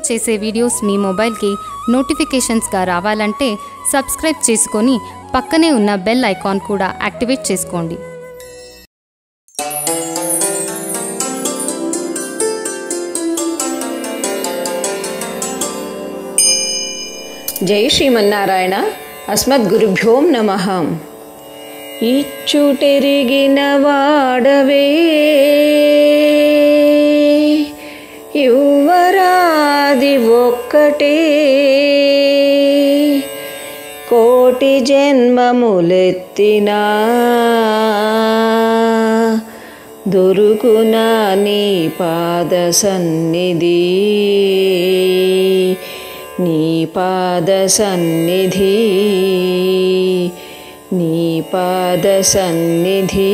చేసే వీడియోస్ మీ మొబైల్కి నోటిఫికేషన్స్గా రావాలంటే సబ్స్క్రైబ్ చేసుకొని పక్కనే ఉన్న బెల్ ఐకాన్ కూడా యాక్టివేట్ చేసుకోండి జై శ్రీమన్నారాయణ అస్మద్గురుభ్యోం నమ ఇచ్చుటెరిగిన వాడవే యువరాది ఒక్కటే కోటి జన్మములెత్తినా దొరుకునా నీ పాద సన్నిధి నీ పాద సన్నిధి నీ పాద సన్నిధి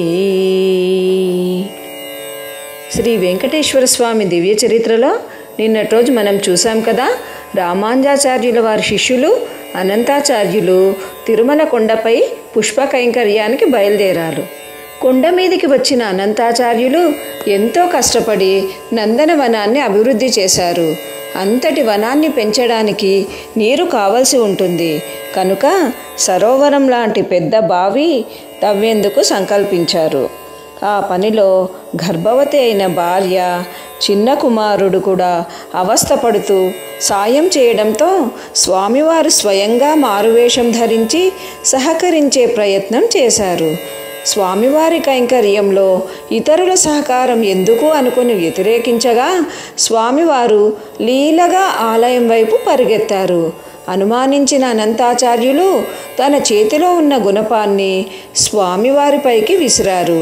శ్రీ వెంకటేశ్వర స్వామి దివ్య చరిత్రలో నిన్నటి రోజు మనం చూసాం కదా రామాంజాచార్యుల వారి శిష్యులు అనంతాచార్యులు తిరుమల కొండపై పుష్ప కైంకర్యానికి బయలుదేరారు కొండ మీదికి వచ్చిన అనంతాచార్యులు ఎంతో కష్టపడి నందనవనాన్ని అభివృద్ధి చేశారు అంతటి వనాన్ని పెంచడానికి నీరు కావలసి ఉంటుంది కనుక సరోవరం లాంటి పెద్ద బావి తవ్వేందుకు సంకల్పించారు ఆ పనిలో గర్భవతి అయిన భార్య చిన్న కుమారుడు కూడా అవస్థపడుతూ సాయం చేయడంతో స్వామివారు స్వయంగా మారువేషం ధరించి సహకరించే ప్రయత్నం చేశారు స్వామివారి కైంకర్యంలో ఇతరుల సహకారం ఎందుకు అనుకుని వ్యతిరేకించగా స్వామివారు లీలగా ఆలయం వైపు పరిగెత్తారు అనుమానించిన అనంతాచార్యులు తన చేతిలో ఉన్న గుణపాన్ని స్వామివారిపైకి విసిరారు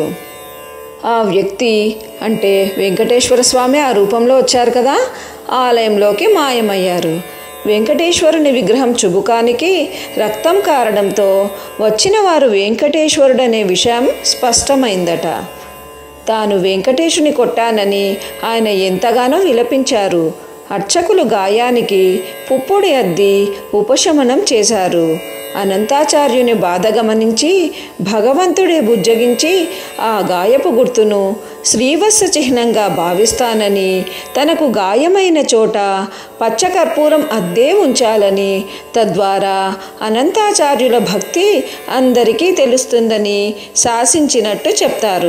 ఆ వ్యక్తి అంటే వెంకటేశ్వర స్వామి ఆ రూపంలో వచ్చారు కదా ఆలయంలోకి మాయమయ్యారు వెంకటేశ్వరుని విగ్రహం చుబుకానికి రక్తం కారడంతో వచ్చిన వారు వెంకటేశ్వరుడనే విషయం స్పష్టమైందట తాను వెంకటేశుని కొట్టానని ఆయన ఎంతగానో విలపించారు అర్చకులు గాయానికి పుప్పొడి అద్ది ఉపశమనం చేశారు అనంతాచార్యుని బాధ గమనించి భగవంతుడే బుజ్జగించి ఆ గాయపు గుర్తును శ్రీవత్స చిహ్నంగా భావిస్తానని తనకు గాయమైన చోట పచ్చకర్పూరం అద్దే ఉంచాలని తద్వారా అనంతాచార్యుల భక్తి అందరికీ తెలుస్తుందని శాసించినట్టు చెప్తారు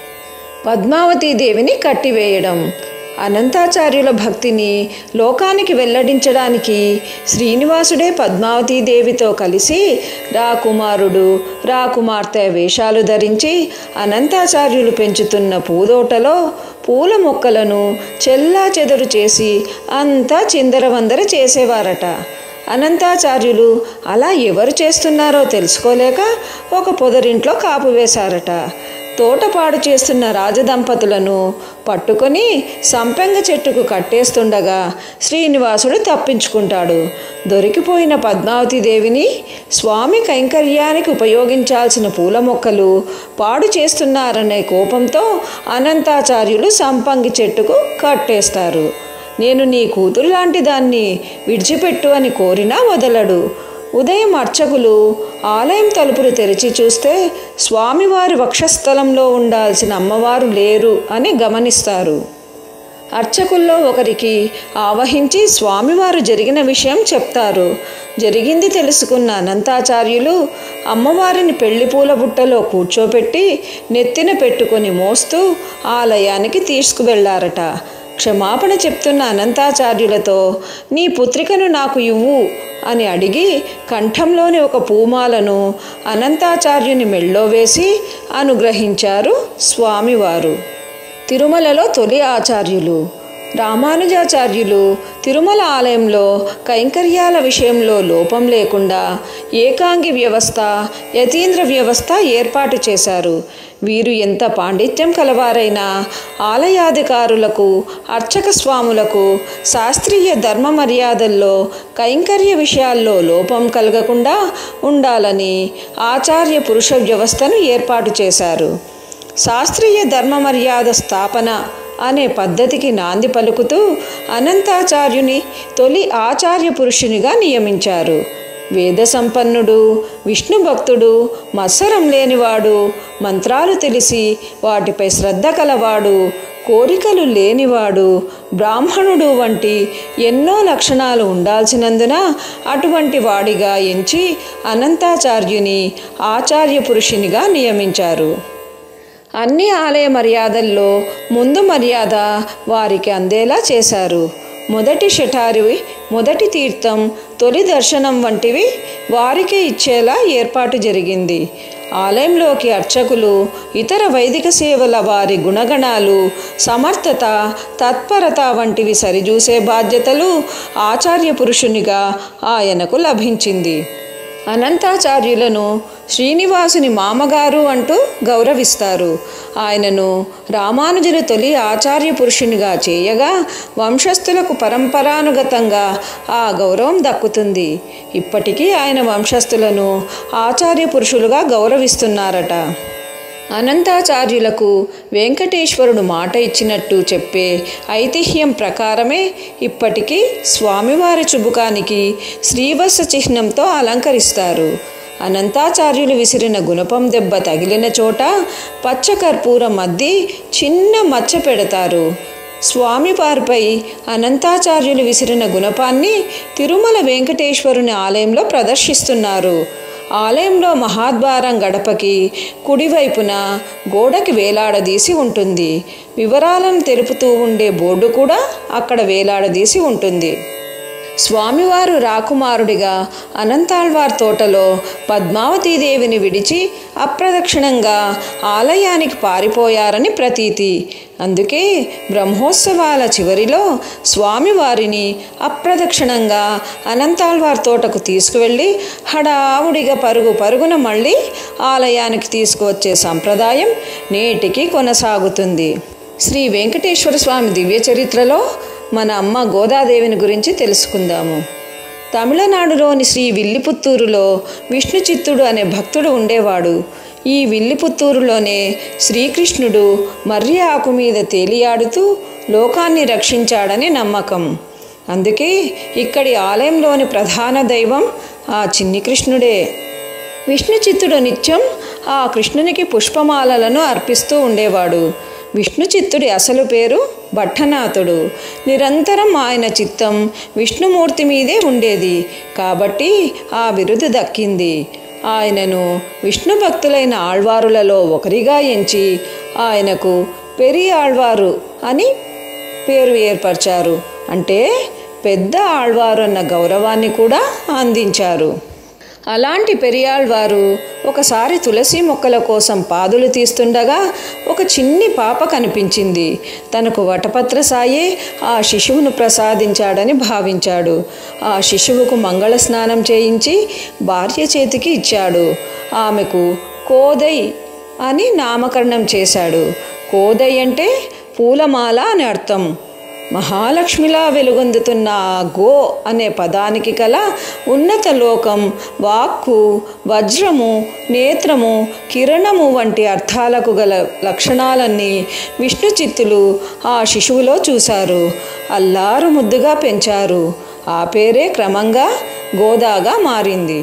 పద్మావతీ దేవిని కట్టివేయడం అనంతాచార్యుల భక్తిని లోకానికి వెల్లడించడానికి శ్రీనివాసుడే పద్మావతీ దేవితో కలిసి రాకుమారుడు రాకుమార్తె వేషాలు ధరించి అనంతాచార్యులు పెంచుతున్న పూదోటలో పూల మొక్కలను చెల్లా చెదరు చేసి అంతా చిందరవందర చేసేవారట అనంతాచార్యులు అలా ఎవరు చేస్తున్నారో తెలుసుకోలేక ఒక పొదరింట్లో కాపు వేశారట తోటపాడు చేస్తున్న రాజదంపతులను పట్టుకొని సంపెంగ చెట్టుకు కట్టేస్తుండగా శ్రీనివాసుడు తప్పించుకుంటాడు దొరికిపోయిన పద్మావతి దేవిని స్వామి కైంకర్యానికి ఉపయోగించాల్సిన పూల మొక్కలు పాడు చేస్తున్నారనే కోపంతో అనంతాచార్యులు సంపంగి చెట్టుకు కట్టేస్తారు నేను నీ కూతురు లాంటి దాన్ని విడిచిపెట్టు అని కోరినా వదలడు ఉదయం అర్చకులు ఆలయం తలుపులు తెరిచి చూస్తే స్వామివారి వక్షస్థలంలో ఉండాల్సిన అమ్మవారు లేరు అని గమనిస్తారు అర్చకుల్లో ఒకరికి ఆవహించి స్వామివారు జరిగిన విషయం చెప్తారు జరిగింది తెలుసుకున్న అనంతాచార్యులు అమ్మవారిని పెళ్లి పూల బుట్టలో కూర్చోపెట్టి నెత్తిన పెట్టుకొని మోస్తూ ఆలయానికి తీసుకువెళ్లారట క్షమాపణ చెప్తున్న అనంతాచార్యులతో నీ పుత్రికను నాకు ఇవ్వు అని అడిగి కంఠంలోని ఒక పూమాలను అనంతాచార్యుని మెళ్ళో వేసి అనుగ్రహించారు స్వామివారు తిరుమలలో తొలి ఆచార్యులు రామానుజాచార్యులు తిరుమల ఆలయంలో కైంకర్యాల విషయంలో లోపం లేకుండా ఏకాంగి వ్యవస్థ యతీంద్ర వ్యవస్థ ఏర్పాటు చేశారు వీరు ఎంత పాండిత్యం కలవారైనా ఆలయాధికారులకు అర్చక స్వాములకు శాస్త్రీయ ధర్మ మర్యాదల్లో కైంకర్య విషయాల్లో లోపం కలగకుండా ఉండాలని ఆచార్య పురుష వ్యవస్థను ఏర్పాటు చేశారు శాస్త్రీయ ధర్మ మర్యాద స్థాపన అనే పద్ధతికి నాంది పలుకుతూ అనంతాచార్యుని తొలి ఆచార్య పురుషునిగా నియమించారు వేద సంపన్నుడు విష్ణు భక్తుడు మత్సరం లేనివాడు మంత్రాలు తెలిసి వాటిపై శ్రద్ధ కలవాడు కోరికలు లేనివాడు బ్రాహ్మణుడు వంటి ఎన్నో లక్షణాలు ఉండాల్సినందున అటువంటి వాడిగా ఎంచి అనంతాచార్యుని ఆచార్య పురుషునిగా నియమించారు అన్ని ఆలయ మర్యాదల్లో ముందు మర్యాద వారికి అందేలా చేశారు మొదటి శఠారి మొదటి తీర్థం తొలి దర్శనం వంటివి వారికే ఇచ్చేలా ఏర్పాటు జరిగింది ఆలయంలోకి అర్చకులు ఇతర వైదిక సేవల వారి గుణగణాలు సమర్థత తత్పరత వంటివి సరిచూసే బాధ్యతలు ఆచార్య పురుషునిగా ఆయనకు లభించింది అనంతాచార్యులను శ్రీనివాసుని మామగారు అంటూ గౌరవిస్తారు ఆయనను రామానుజులు తొలి ఆచార్య పురుషునిగా చేయగా వంశస్థులకు పరంపరానుగతంగా ఆ గౌరవం దక్కుతుంది ఇప్పటికీ ఆయన వంశస్థులను ఆచార్య పురుషులుగా గౌరవిస్తున్నారట అనంతాచార్యులకు వెంకటేశ్వరుడు మాట ఇచ్చినట్టు చెప్పే ఐతిహ్యం ప్రకారమే ఇప్పటికీ స్వామివారి చుబుకానికి శ్రీవత్స చిహ్నంతో అలంకరిస్తారు అనంతాచార్యులు విసిరిన గుణపం దెబ్బ తగిలిన చోట పచ్చకర్పూరం అద్ది చిన్న మచ్చ పెడతారు స్వామివారిపై అనంతాచార్యులు విసిరిన గుణపాన్ని తిరుమల వెంకటేశ్వరుని ఆలయంలో ప్రదర్శిస్తున్నారు ఆలయంలో మహాద్వారం గడపకి కుడివైపున గోడకి వేలాడదీసి ఉంటుంది వివరాలను తెలుపుతూ ఉండే బోర్డు కూడా అక్కడ వేలాడదీసి ఉంటుంది స్వామివారు రాకుమారుడిగా అనంతాళ్వార్ తోటలో పద్మావతీదేవిని విడిచి అప్రదక్షిణంగా ఆలయానికి పారిపోయారని ప్రతీతి అందుకే బ్రహ్మోత్సవాల చివరిలో స్వామివారిని అప్రదక్షిణంగా అనంతాళ్వార్ తోటకు తీసుకువెళ్ళి హడావుడిగా పరుగు పరుగున మళ్ళీ ఆలయానికి తీసుకువచ్చే సంప్రదాయం నేటికి కొనసాగుతుంది శ్రీ వెంకటేశ్వర స్వామి దివ్య చరిత్రలో మన అమ్మ గోదాదేవిని గురించి తెలుసుకుందాము తమిళనాడులోని శ్రీ విల్లిపుత్తూరులో విష్ణు చిత్తుడు అనే భక్తుడు ఉండేవాడు ఈ విల్లిపుత్తూరులోనే శ్రీకృష్ణుడు మర్రి ఆకు మీద తేలియాడుతూ లోకాన్ని రక్షించాడని నమ్మకం అందుకే ఇక్కడి ఆలయంలోని ప్రధాన దైవం ఆ చిన్ని కృష్ణుడే విష్ణు చిత్తుడు నిత్యం ఆ కృష్ణునికి పుష్పమాలలను అర్పిస్తూ ఉండేవాడు విష్ణు చిత్తుడి అసలు పేరు భట్టనాథుడు నిరంతరం ఆయన చిత్తం విష్ణుమూర్తి మీదే ఉండేది కాబట్టి ఆ బిరుదు దక్కింది ఆయనను విష్ణు భక్తులైన ఆళ్వారులలో ఒకరిగా ఎంచి ఆయనకు పెరి ఆళ్వారు అని పేరు ఏర్పరిచారు అంటే పెద్ద ఆళ్వారు అన్న గౌరవాన్ని కూడా అందించారు అలాంటి పెరియాళ్వారు ఒకసారి తులసి మొక్కల కోసం పాదులు తీస్తుండగా ఒక చిన్ని పాప కనిపించింది తనకు వటపత్ర సాయే ఆ శిశువును ప్రసాదించాడని భావించాడు ఆ శిశువుకు మంగళ స్నానం చేయించి భార్య చేతికి ఇచ్చాడు ఆమెకు కోదై అని నామకరణం చేశాడు కోదై అంటే పూలమాల అని అర్థం మహాలక్ష్మిలా వెలుగొందుతున్న ఆ గో అనే పదానికి కల ఉన్నత లోకం వాక్కు వజ్రము నేత్రము కిరణము వంటి అర్థాలకు గల లక్షణాలన్నీ విష్ణు చిత్తులు ఆ శిశువులో చూశారు అల్లారు ముద్దుగా పెంచారు ఆ పేరే క్రమంగా గోదాగా మారింది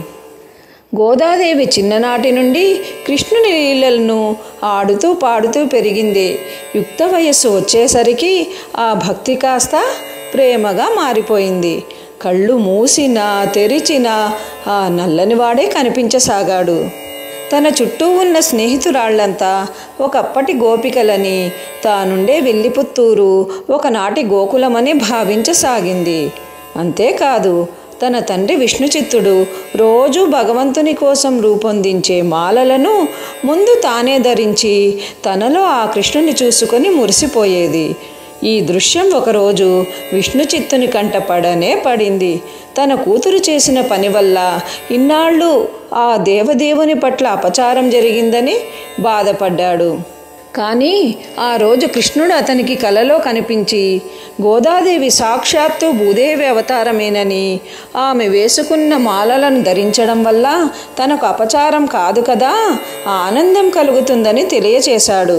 గోదాదేవి చిన్ననాటి నుండి కృష్ణుని లీలలను ఆడుతూ పాడుతూ పెరిగింది యుక్త వయస్సు వచ్చేసరికి ఆ భక్తి కాస్త ప్రేమగా మారిపోయింది కళ్ళు మూసినా తెరిచినా ఆ నల్లనివాడే కనిపించసాగాడు తన చుట్టూ ఉన్న స్నేహితురాళ్లంతా ఒకప్పటి గోపికలని తానుండే వెల్లిపుత్తూరు ఒకనాటి గోకులమని భావించసాగింది అంతేకాదు తన తండ్రి విష్ణుచిత్తుడు రోజు భగవంతుని కోసం రూపొందించే మాలలను ముందు తానే ధరించి తనలో ఆ కృష్ణుని చూసుకొని మురిసిపోయేది ఈ దృశ్యం ఒకరోజు విష్ణు చిత్తుని కంట పడనే పడింది తన కూతురు చేసిన పని వల్ల ఇన్నాళ్ళు ఆ దేవదేవుని పట్ల అపచారం జరిగిందని బాధపడ్డాడు కానీ ఆ రోజు కృష్ణుడు అతనికి కలలో కనిపించి గోదాదేవి సాక్షాత్తు భూదేవి అవతారమేనని ఆమె వేసుకున్న మాలలను ధరించడం వల్ల తనకు అపచారం కాదు కదా ఆనందం కలుగుతుందని తెలియచేశాడు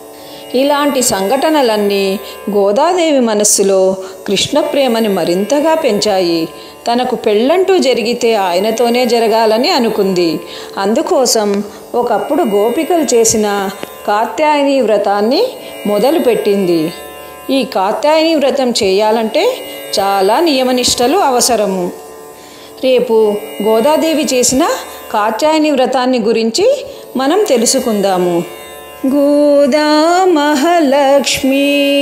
ఇలాంటి సంఘటనలన్నీ గోదాదేవి మనస్సులో కృష్ణ ప్రేమని మరింతగా పెంచాయి తనకు పెళ్ళంటూ జరిగితే ఆయనతోనే జరగాలని అనుకుంది అందుకోసం ఒకప్పుడు గోపికలు చేసిన కాత్యాయని వ్రతాన్ని మొదలుపెట్టింది ఈ కాత్యాయని వ్రతం చేయాలంటే చాలా నియమనిష్టలు అవసరము రేపు గోదాదేవి చేసిన కాత్యాయని వ్రతాన్ని గురించి మనం తెలుసుకుందాము గోదా మహాలక్ష్మీ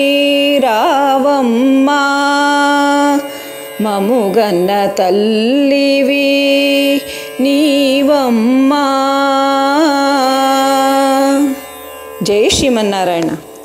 రావమ్మా మముగన్న తల్లివి నీవమ్మా జై శ్రీమన్నారాయణ